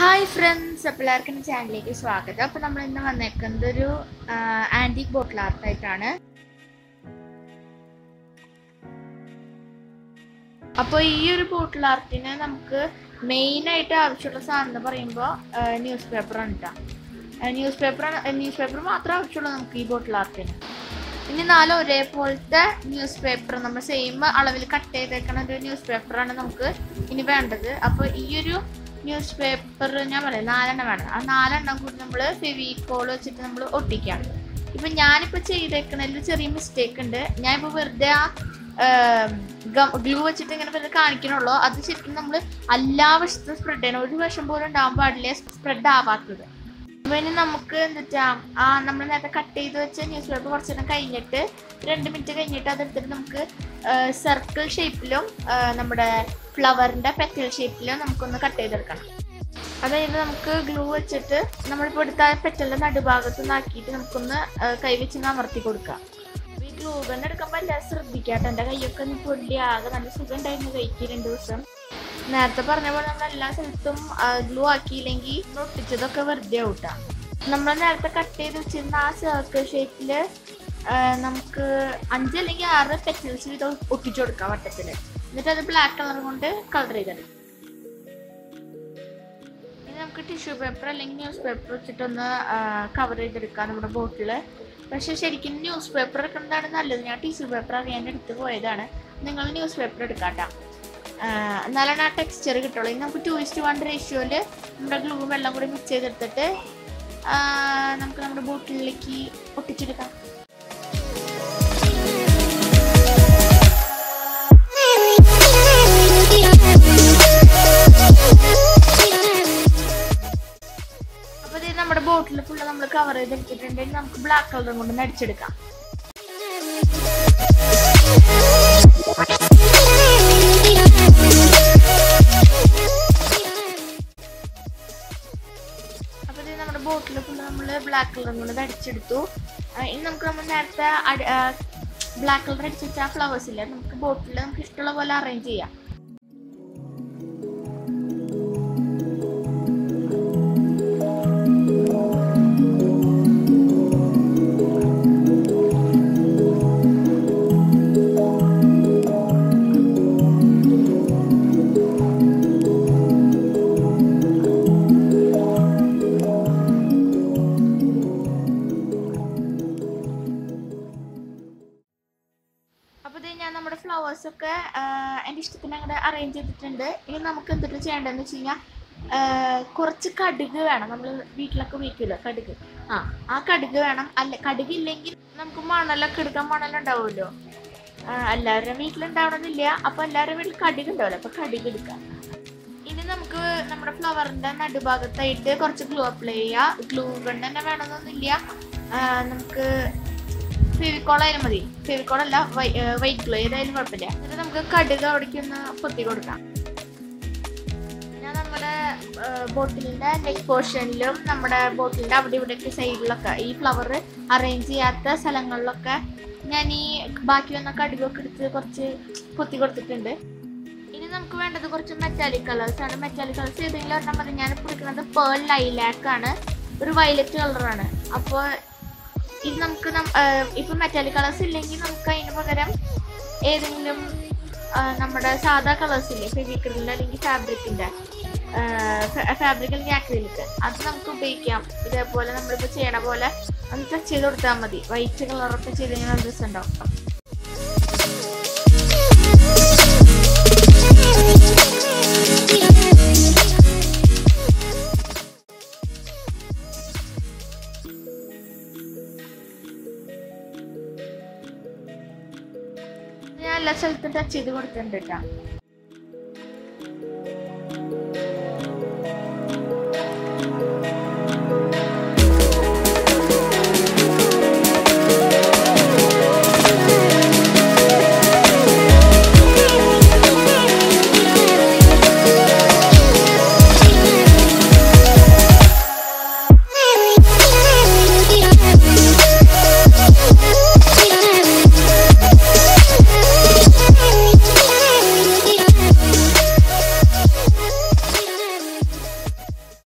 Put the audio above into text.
hi friends അപ്പോൾ എല്ലാവർക്കും എൻ്റെ ചാനലിലേക്ക് സ്വാഗതം അപ്പോൾ നമ്മൾ ഇന്ന് വന്നേക്കുന്നത് ഒരു ആൻറ്റിക് ബോട്ടിൽ ആർട്ടായിട്ടാണ് അപ്പോൾ ഈ ഒരു ബോട്ടിൽ ആർട്ടിന് നമുക്ക് മെയിനായിട്ട് ആവശ്യമുള്ള സാധനം എന്ന് പറയുമ്പോൾ ന്യൂസ് പേപ്പറാണ് കേട്ടോ ന്യൂസ് പേപ്പർ ന്യൂസ് പേപ്പർ മാത്രമേ ആവശ്യമുള്ളൂ നമുക്ക് ഈ ബോട്ടിൽ ആർട്ടിന് ഇനി നാല് ഒരേപോലത്തെ ന്യൂസ് പേപ്പർ നമ്മൾ സെയിം അളവിൽ കട്ട് ചെയ്തേക്കണ ഒരു ന്യൂസ് പേപ്പറാണ് നമുക്ക് ഇനി വേണ്ടത് അപ്പോൾ ഈ ഒരു ന്യൂസ് പേപ്പർ ഞാൻ പറയാം നാലെണ്ണം വേണം ആ നാലെണ്ണം കൂടി നമ്മൾ ഫെവിക്കോൾ വെച്ചിട്ട് നമ്മൾ ഒട്ടിക്കാം ഇപ്പൊ ഞാനിപ്പോ ചെയ്തേക്കണതിൽ ചെറിയ മിസ്റ്റേക്ക് ഉണ്ട് ഞാൻ ഇപ്പൊ വെറുതെ ആ ഗ്ലൂ വെച്ചിട്ട് ഇങ്ങനെ വെറുതെ കാണിക്കണുള്ളൂ അത് ശരിക്കും നമ്മൾ എല്ലാ വശത്തും സ്പ്രെഡ് ചെയ്യണം ഒരു വശം പോലും ഉണ്ടാവാൻ പാടില്ല സ്പ്രെഡ് ആവാത്തത് അപ്പൊ ഇനി നമുക്ക് എന്താ ആ നമ്മൾ നേരത്തെ കട്ട് ചെയ്ത് വെച്ച ന്യൂസ് പേപ്പർ കുറച്ച് നേരം കഴിഞ്ഞിട്ട് രണ്ട് മിനിറ്റ് കഴിഞ്ഞിട്ട് അതെടുത്തിട്ട് നമുക്ക് സർക്കിൾ ഷേപ്പിലും നമ്മുടെ ഫ്ലവറിന്റെ പെറ്റൽ ഷേപ്പിലും നമുക്കൊന്ന് കട്ട് ചെയ്തെടുക്കണം അതായത് നമുക്ക് ഗ്ലൂ വെച്ചിട്ട് നമ്മളിപ്പോൾ എടുത്ത പെറ്റലിന്റെ നടുഭാഗത്ത് നിന്നാക്കിയിട്ട് നമുക്കൊന്ന് കൈ വെച്ച് അമർത്തി കൊടുക്കാം അപ്പൊ ഈ ഗ്ലൂ ഗൺ എടുക്കുമ്പോൾ എല്ലാം ശ്രദ്ധിക്കാട്ടോ എൻ്റെ കൈയൊക്കെ ഒന്ന് പൊള്ളി ആകെ നല്ല സുഖം ഉണ്ടായിരുന്നു കൈക്ക് രണ്ട് ദിവസം നേരത്തെ പറഞ്ഞ പോലെ നമ്മൾ എല്ലാ സ്ഥലത്തും ഗ്ലൂ ആക്കിയില്ലെങ്കിൽ ഒട്ടിച്ചതൊക്കെ വെറുതെ ഔട്ടാ നമ്മൾ നേരത്തെ കട്ട് ചെയ്ത് വെച്ചിരുന്ന ആ സർക്കിൾ ഷേപ്പില് നമുക്ക് അഞ്ച് അല്ലെങ്കിൽ ആറ് പെറ്റൽസ് വീതം ഒട്ടിച്ചു കൊടുക്കാം വട്ടത്തിൽ എന്നിട്ട് അത് ബ്ലാക്ക് കളർ കൊണ്ട് കളർ ചെയ്തെടുക്കും ഇനി നമുക്ക് ടിഷ്യൂ പേപ്പർ അല്ലെങ്കിൽ ന്യൂസ് പേപ്പർ വെച്ചിട്ടൊന്ന് കവർ ചെയ്തെടുക്കാം നമ്മുടെ ബോട്ടിൽ പക്ഷെ ശരിക്കും ന്യൂസ് പേപ്പർ എടുക്കുന്നതാണ് നല്ലത് ഞാൻ ടിഷ്യൂ പേപ്പർ അറിയാൻ എടുത്ത് പോയതാണ് നിങ്ങൾ ന്യൂസ് പേപ്പർ എടുക്കാട്ടോ എന്നാലാണ് ആ ടെക്സ്ചർ കിട്ടുള്ളൂ ഇനി നമുക്ക് ടു ഇസ്റ്റ് വൺ റേഷ്യോയിൽ നമ്മുടെ ഗ്ലൂ വെള്ളം കൂടി മിക്സ് ചെയ്തെടുത്തിട്ട് നമുക്ക് നമ്മുടെ ബോട്ടിലേക്ക് ഒട്ടിച്ചെടുക്കാം അപ്പോൾ ഇത് നമ്മുടെ ബോട്ടിൽ ഫുള്ള് നമ്മൾ കവർ ചെയ്തെടുത്തിട്ടുണ്ടെങ്കിൽ നമുക്ക് ബ്ലാക്ക് കളറും കൊണ്ട് അടിച്ചെടുക്കാം അപ്പോൾ ഇത് നമ്മുടെ ബോട്ടിൽ ഫുള്ള് നമ്മൾ ബ്ലാക്ക് കളറും കൊണ്ട് അടിച്ചെടുത്തു ഇനി നമുക്ക് നമ്മൾ നേരത്തെ ബ്ലാക്ക് കളർ അടിച്ച് വെച്ച ഫ്ലവേഴ്സ് ഇല്ല നമുക്ക് ബോട്ടിൽ നമുക്ക് ഇഷ്ടമുള്ള പോലെ അറേഞ്ച് ചെയ്യാം അപ്പോൾ ഇത് ഞാൻ നമ്മുടെ ഫ്ലവേഴ്സ് ഒക്കെ എൻ്റെ ഇഷ്ടത്തിന് അങ്ങോട്ട് അറേഞ്ച് ചെയ്തിട്ടുണ്ട് ഇനി നമുക്ക് എന്തിട്ട് ചെയ്യേണ്ടതെന്ന് വെച്ച് കഴിഞ്ഞാൽ കുറച്ച് കടുക് വേണം നമ്മൾ വീട്ടിലൊക്കെ ഉപയോഗിക്കുമല്ലോ കടുക് ആ ആ കടുക് വേണം അല്ല കടുക് ഇല്ലെങ്കിൽ നമുക്ക് മണലൊക്കെ എടുക്കാൻ മണലുണ്ടാവുമല്ലോ എല്ലാവരുടെയും വീട്ടിലുണ്ടാവണമെന്നില്ല അപ്പോൾ എല്ലാവരുടെ വീട്ടിൽ കടുക് ഉണ്ടാവില്ല അപ്പോൾ കടുക് എടുക്കാം ഇനി നമുക്ക് നമ്മുടെ ഫ്ലവറിൻ്റെ നടുഭാഗത്തായിട്ട് കുറച്ച് ഗ്ലൂ അപ്ലൈ ചെയ്യുക ഗ്ലൂ ഗൺ തന്നെ വേണമെന്നൊന്നുമില്ല നമുക്ക് ഫെവിക്കോൾ ആയാലും മതി ഫെവിക്കോൾ അല്ല വൈറ്റ് ഗ്ലോ ഏതായാലും കുഴപ്പമില്ല എന്നിട്ട് നമുക്ക് കടുക് അവിടേക്ക് ഒന്ന് പൊത്തി കൊടുക്കാം ഞാൻ നമ്മുടെ ബോട്ടിലിന്റെ നെക്ക് പോർഷനിലും നമ്മുടെ ബോട്ടിലിന്റെ അവിടെ ഇവിടെയൊക്കെ സൈഡിലൊക്കെ ഈ ഫ്ലവർ അറേഞ്ച് ചെയ്യാത്ത സ്ഥലങ്ങളിലൊക്കെ ഞാൻ ഈ ബാക്കി വന്ന കടുകൊക്കെ എടുത്ത് കുറച്ച് പൊത്തി കൊടുത്തിട്ടുണ്ട് ഇനി നമുക്ക് വേണ്ടത് കുറച്ച് മെറ്റാലിക് കളേഴ്സ് ആണ് മെറ്റാലിക് കളേഴ്സ് ഏതെങ്കിലും ഒരെണ്ണം മതി ഞാൻ പിടിക്കുന്നത് പേൾ ലൈലാക്ക് ആണ് ഒരു വയലറ്റ് കളറാണ് അപ്പോൾ ഇത് നമുക്ക് ഇപ്പൊ മെറ്റാലിക് കളേഴ്സ് ഇല്ലെങ്കിൽ നമുക്ക് അതിന് പകരം ഏതെങ്കിലും നമ്മുടെ സാധാ കളേഴ്സ് ഇല്ലേ ഫെവിക്രിലിന്റെ അല്ലെങ്കിൽ ഫാബ്രിക്കിന്റെ ഫാബ്രിക് അല്ലെങ്കിൽ ആക്രിലിക്ക് അത് നമുക്ക് ഉപയോഗിക്കാം ഇതേപോലെ നമ്മളിപ്പോ ചെയ്യണ പോലെ ഒന്ന് ടച്ച് ചെയ്ത് കൊടുത്താൽ മതി വൈറ്റ് കളറൊക്കെ ചെയ്ത് കഴിഞ്ഞാൽ നല്ല രസം ഉണ്ടാവും ഞാൻ എല്ലാ സ്ഥലത്തും ടച്ച് ചെയ്ത് കൊടുത്തിട്ടുണ്ട് കേട്ടോ